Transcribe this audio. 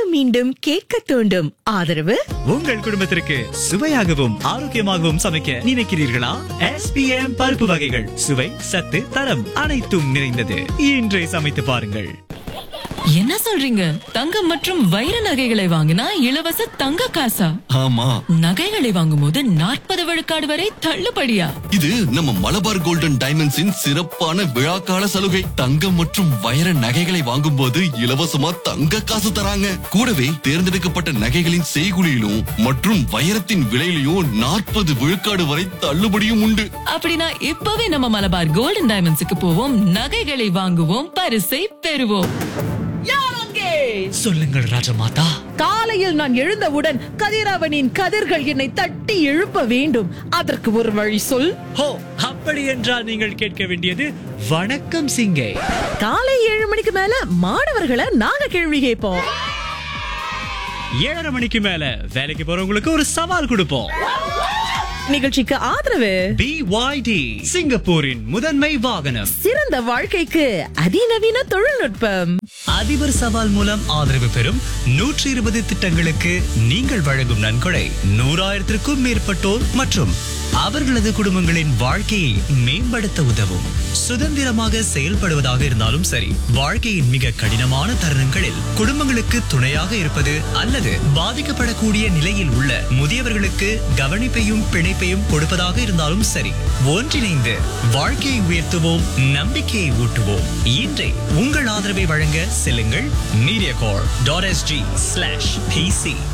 மீண்டும் கேட்க தூண்டும் ஆதரவு உங்கள் குடும்பத்திற்கு சுவையாகவும் ஆரோக்கியமாகவும் சமைக்க நினைக்கிறீர்களா எஸ்பிஎம் பருப்பு வகைகள் சுவை சத்து தரம் அனைத்தும் நிறைந்தது இன்றே சமைத்து பாருங்கள் என்ன சொல்றீங்க தங்கம் மற்றும் வைர நகைகளை வாங்கினா இலவச தங்க காசா ஆமா நகைகளை வாங்கும்போது நாற்பது விழுக்காடு வரை தள்ளுபடியா இது நம்ம மலபார் கோல்டன் டைமண்ட்ஸின் சிறப்பான விழாக்கால சலுகை தங்கம் மற்றும் வைர நகைகளை வாங்கும்போது இலவசமா தங்க காசு தராங்க கூடவே தேர்ந்தெடுக்கப்பட்ட நகைகளின் செய்குலியிலும் மற்றும் வைரத்தின் விலையிலும் நாற்பது விழுக்காடு வரை தள்ளுபடியும் உண்டு அப்படின்னா இப்பவே நம்ம மலபார் கோல்டன் டைமண்ட்ஸுக்கு போவோம் நகைகளை வாங்குவோம் பரிசை பெறுவோம் சொல்லுங்கள் ராஜமாதா காலையில் நான் எழுந்தவுடன் கதிரவனின் கதிர்கள் என்னை தட்டி எழுப்ப வேண்டும் அதற்கு ஒரு வழி சொல் ஹோ அப்படி என்றால் நீங்கள் கேட்க வேண்டியது வணக்கம் சிங்கை காலை ஏழு மணிக்கு மேல மாணவர்களை நாங்க கேள்வி கேட்போம் ஏழரை மணிக்கு மேல வேலைக்கு போறவங்களுக்கு ஒரு சவால் கொடுப்போம் நிகழ்ச்சிக்கு ஆதரவு பிஒய்டி சிங்கப்பூரின் முதன்மை வாகனம் சிறந்த வாழ்க்கைக்கு அதிநவீன தொழில்நுட்பம் அதிபர் சவால் மூலம் ஆதரவு பெறும் நூற்றி இருபது திட்டங்களுக்கு நீங்கள் வழங்கும் நன்கொடை நூறாயிரத்திற்கும் மேற்பட்டோர் மற்றும் அவர்களது குடும்பங்களின் வாழ்க்கையை மேம்படுத்த உதவும் சுதந்திரமாக செயல்படுவதாக இருந்தாலும் சரி வாழ்க்கையின் மிக கடினமான தருணங்களில் குடும்பங்களுக்கு துணையாக இருப்பது அல்லது பாதிக்கப்படக்கூடிய நிலையில் உள்ள முதியவர்களுக்கு கவனிப்பையும் பிணைப்பையும் கொடுப்பதாக இருந்தாலும் சரி ஒன்றிணைந்து வாழ்க்கையை உயர்த்துவோம் நம்பிக்கையை ஊட்டுவோம் இன்றை உங்கள் ஆதரவை வழங்க செல்லுங்கள் Mediacorp dot SG slash PC